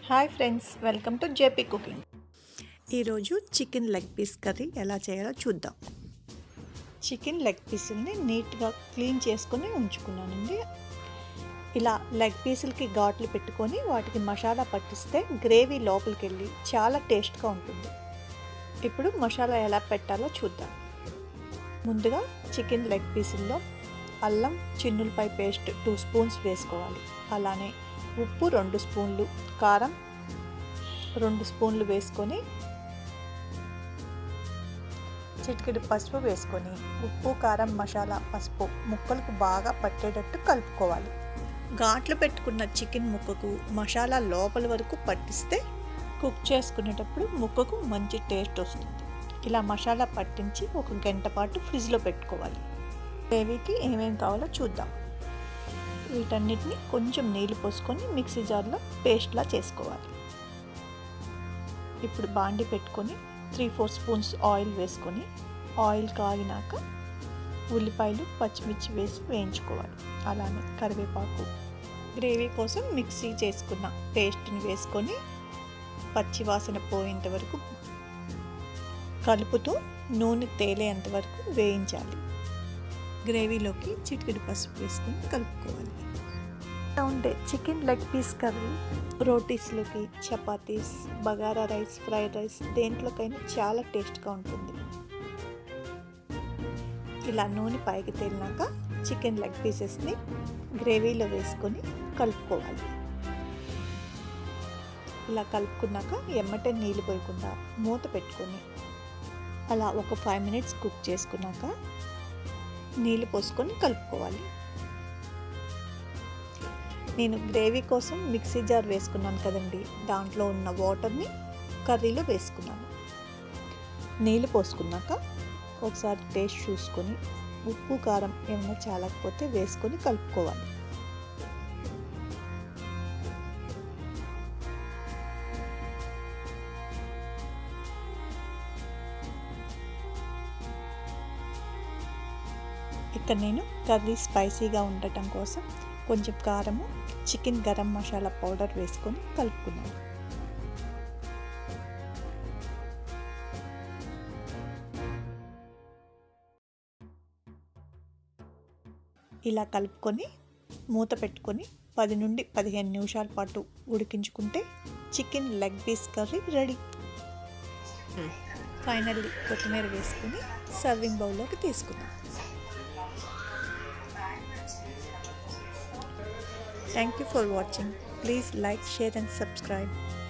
Hi friends welcome to JP cooking ఈరోజు chicken leg piece curry ఎలా చేయాలో చూద్దాం చికెన్ లెగ్ పీసుల్ని నీట్గా క్లీన్ చేసుకొని ఉంచుకున్నానండి ఇలా లెగ్ పీసులకి ఘాట్లు పెట్టుకొని వాటికి మసాలా పట్టిస్తే గ్రేవీ లోపలికి వెళ్ళి చాలా టేస్ట్గా ఉంటుంది ఇప్పుడు మసాలా ఎలా పెట్టాలో చూద్దాం ముందుగా చికెన్ లెగ్ పీసుల్లో అల్లం చిన్నులపై పేస్ట్ టూ స్పూన్స్ వేసుకోవాలి అలానే ఉప్పు రెండు స్పూన్లు కారం రెండు స్పూన్లు వేసుకొని చిటికెడు పసుపు వేసుకొని ఉప్పు కారం మసాలా పసుపు ముక్కలకు బాగా పట్టేటట్టు కలుపుకోవాలి ఘాట్లు పెట్టుకున్న చికెన్ ముక్కకు మసాలా లోపల వరకు పట్టిస్తే కుక్ చేసుకునేటప్పుడు ముక్కకు మంచి టేస్ట్ వస్తుంది ఇలా మసాలా పట్టించి ఒక గంట పాటు ఫ్రిడ్జ్లో పెట్టుకోవాలి గ్రేవీకి ఏమేమి కావాలో చూద్దాం వీటన్నిటిని కొంచెం నీళ్ళు పోసుకొని మిక్సీ జార్లో పేస్ట్లా చేసుకోవాలి ఇప్పుడు బాండి పెట్టుకొని త్రీ ఫోర్ స్పూన్స్ ఆయిల్ వేసుకొని ఆయిల్ కాగినాక ఉల్లిపాయలు పచ్చిమిర్చి వేసి వేయించుకోవాలి అలానే కరివేపాకు గ్రేవీ కోసం మిక్సీ చేసుకున్న పేస్ట్ని వేసుకొని పచ్చివాసన పోయేంత వరకు కలుపుతూ నూనె తేలేంత వరకు వేయించాలి గ్రేవీలోకి చిటికెడు పసుపు వేసుకొని కలుపుకోవాలి ఉండే చికెన్ లెగ్ పీస్ కర్రీ రోటీస్లోకి chapatis bagara rice fried rice దేంట్లోకైనా చాలా టేస్ట్గా ఉంటుంది ఇలా నూనె పైకి తేలినాక చికెన్ లెగ్ పీసెస్ని గ్రేవీలో వేసుకొని కలుపుకోవాలి ఇలా కలుపుకున్నాక ఎమ్మటే నీళ్ళు పోయకుండా మూత పెట్టుకొని అలా ఒక ఫైవ్ మినిట్స్ కుక్ చేసుకున్నాక నీళ్ళు పోసుకొని కలుపుకోవాలి నేను గ్రేవీ కోసం మిక్సీ జార్ వేసుకున్నాను కదండి దాంట్లో ఉన్న వాటర్ని కర్రీలో వేసుకున్నాను నీళ్ళు పోసుకున్నాక ఒకసారి టేస్ట్ చూసుకొని ఉప్పు కారం ఏమైనా చాలకపోతే వేసుకొని కలుపుకోవాలి ఇక్కడ నేను కర్రీ స్పైసీగా ఉండటం కోసం కొంచెం కారము చికెన్ గరం మసాలా పౌడర్ వేసుకొని కలుపుకున్నాను ఇలా కలుపుకొని మూత పెట్టుకొని పది నుండి పదిహేను నిమిషాల పాటు ఉడికించుకుంటే chicken leg piece curry ready finally కొత్తిమీర వేసుకొని సర్వింగ్ బౌల్లోకి తీసుకుందాం Thank you for watching. Please like, share and subscribe.